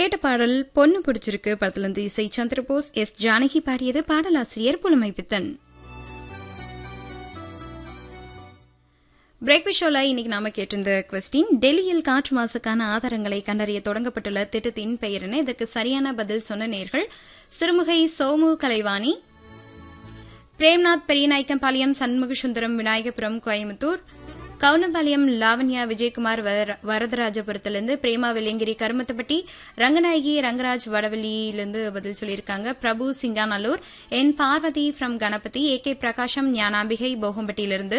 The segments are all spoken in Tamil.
கேட்ட பாடல் பொண்ணு பிடிச்சிருக்கு படத்திலிருந்து இசை சந்திரபோஸ் எஸ் ஜானகி பாடியது பாடலாசிரியர் புலமைப்பித்தன் பிரேக்ஃபாஸ்ட் ஷோல இன்னைக்கு நாம கேட்டிருந்த கொஸ்டின் டெல்லியில் காற்று மாசுக்கான ஆதாரங்களை கண்டறிய தொடங்கப்பட்டுள்ள திட்டத்தின் பெயர் என்ன இதற்கு சரியான பதில் சொன்ன நேர்கள் சிறுமுகை சோமு கலைவாணி பிரேம்நாத் பெரியநாயக்கம்பாளையம் சண்முக சுந்தரம் விநாயகபுரம் கோயம்புத்தூர் கவுனம்பாளையம் லாவண்யா விஜயகுமார் வர- வரதராஜபுரத்திலிருந்து பிரேமா வெள்ளியங்கிரி கருமத்தப்பட்டி ரங்கநாயகி ரங்கராஜ் வடவள்ளியிலிருந்து பதில் சொல்லியிருக்காங்க Prabhu Singanallur N Parvathi from Ganapathi A K Prakasam Gnanambigai போகம்பட்டியிலிருந்து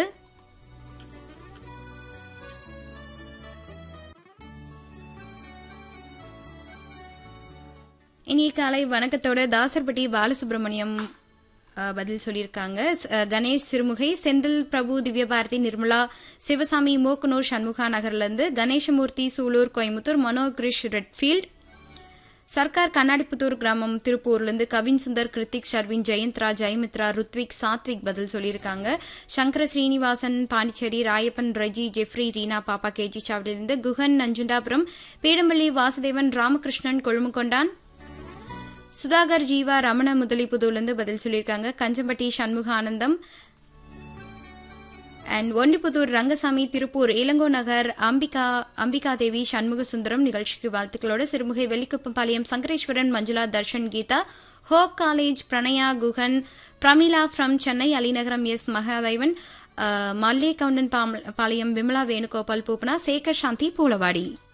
இனிய காலை வணக்கத்தோட தாசர்பட்டி பாலசுப்ரமணியம் அஹ், பதில் சொல்லியிருக்காங்க ஸ்- அஹ், கணேஷ் சிறுமுகை செந்தில் பிரபு திவ்யபாரதி நிர்மலா சிவசாமி மூக்கனூர் சண்முகா நகர்லேருந்து கணேசமூர்த்தி சூலூர் கோயம்புத்தூர் மனோ கிரிஷ் ரெட்ஃபீல்ட் சர்க்கார் கண்ணாடிப்புத்தூர் கிராமம் திருப்பூர்லேருந்து கவின் சுந்தர் கிருத்திக் ஷர்வின் ஜெயந்த்ரா ஜெயமித்ரா ருத்விக் சாத்விக் பதில் சொல்லியிருக்காங்க சங்கர ஸ்ரீனிவாசன் பாண்டிச்சேரி ராயப்பன் ரஜி ஜெஃப்ரி ரீனா பாப்பா கேஜி சாவடியிலிருந்து குஹன் நஞ்சுண்டாபுரம் பீடம்பள்ளி வாசுதேவன் ராமகிருஷ்ணன் கொழுமுகொண்டான் சுதாகர் ஜீவா ரமண முதலிப்புதூர்லேருந்து பதில் சொல்லியிருக்காங்க கஞ்சம்பட்டி சண்முக ஆனந்தம் அண்ட் ஒண்டிப்புதூர் ரங்கசாமி திருப்பூர் இளங்கோ நகர் அம்பிகா அம்பிகா தேவி சண்முக சுந்தரம் நிகழ்ச்சிக்கு வாழ்த்துக்களோட Sirumugai Vellikuppampalayam Sankareswaran Manjula Dharshan Geetha Hope College Pranaya Guhan Pramila from Chennai Alinagaram S Mahadevan அஹ், மல்லே கவுண்டன் பாம்- பாளையம் விமலா வேணுகோபால் பூப்பனா சேகர் சாந்தி பூலவாடி